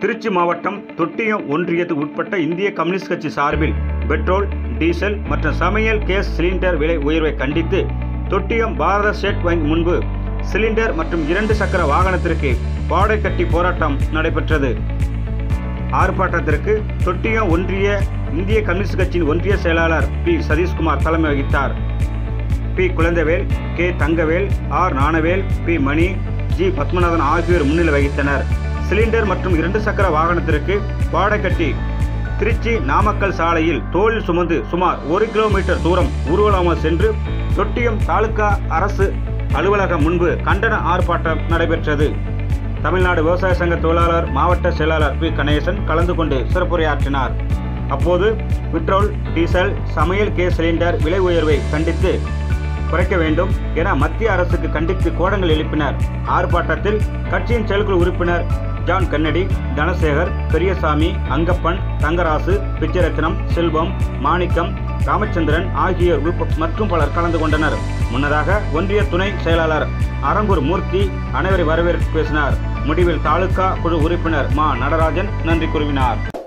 திருச்சி மாவட்டம் தொட்டியம் ஒன்றியத்துக்கு உட்பட்ட இந்திய கம்யூனிஸ்ட் கட்சி சார்பில் பெட்ரோல் டீசல் மற்றும் சமையல் கேஸ் சிலிண்டர் விலை உயர்வை கண்டித்து தொட்டியம் பாரத ஸ்டேட் வங்கி முன்பு சிலிண்டர் மற்றும் இரண்டு சக்கர வாகனத்திற்கு பாடை கட்டி போராட்டம் நடைபெற்றது ஆர்ப்பாட்டத்திற்கு தொட்டியம் ஒன்றிய இந்திய கம்யூனிஸ்ட் கட்சியின் ஒன்றிய செயலாளர் பி சதீஷ்குமார் தலைமை வகித்தார் P Kuzhandaivel K Thangavel R Gnanavel P Mani G Padmanathan ஆகியோர் முன்னிலை வகித்தனர் சிலிண்டர் மற்றும் இரண்டு சக்கர வாகனத்திற்கு வாடகை கட்டி திருச்சி நாமக்கல் சாலையில் தோளில் சுமந்து சுமார் ஒரு கிலோமீட்டர் தூரம் ஊர்வலமாக சென்று தொட்டியம் தாலுகா அரசு அலுவலகம் முன்பு கண்டன ஆர்ப்பாட்டம் நடைபெற்றது தமிழ்நாடு விவசாய சங்க தொழிலாளர் மாவட்ட செயலாளர் பி கணேசன் கலந்து கொண்டு சிறப்புரையாற்றினார் அப்போது பெட்ரோல் டீசல் சமையல் கேஸ் சிலிண்டர் விலை உயர்வை கண்டித்து குறைக்க வேண்டும் என மத்திய அரசுக்கு கண்டித்து கோடங்கள் எழுப்பினர் ஆர்ப்பாட்டத்தில் கட்சியின் செயற்குழு உறுப்பினர் ஜான் கன்னடி தனசேகர் பெரியசாமி அங்கப்பன் தங்கராசு பிச்சரத்னம் செல்வம் மாணிக்கம் ராமச்சந்திரன் ஆகியோர் உள்ப- மற்றும் பலர் கலந்து கொண்டனர் முன்னதாக ஒன்றிய துணை செயலாளர் அரங்கூர் மூர்த்தி அனைவரை வரவேற்று பேசினார் முடிவில் தாலுகா குழு உறுப்பினர் மா நடராஜன் நன்றி கூறினார்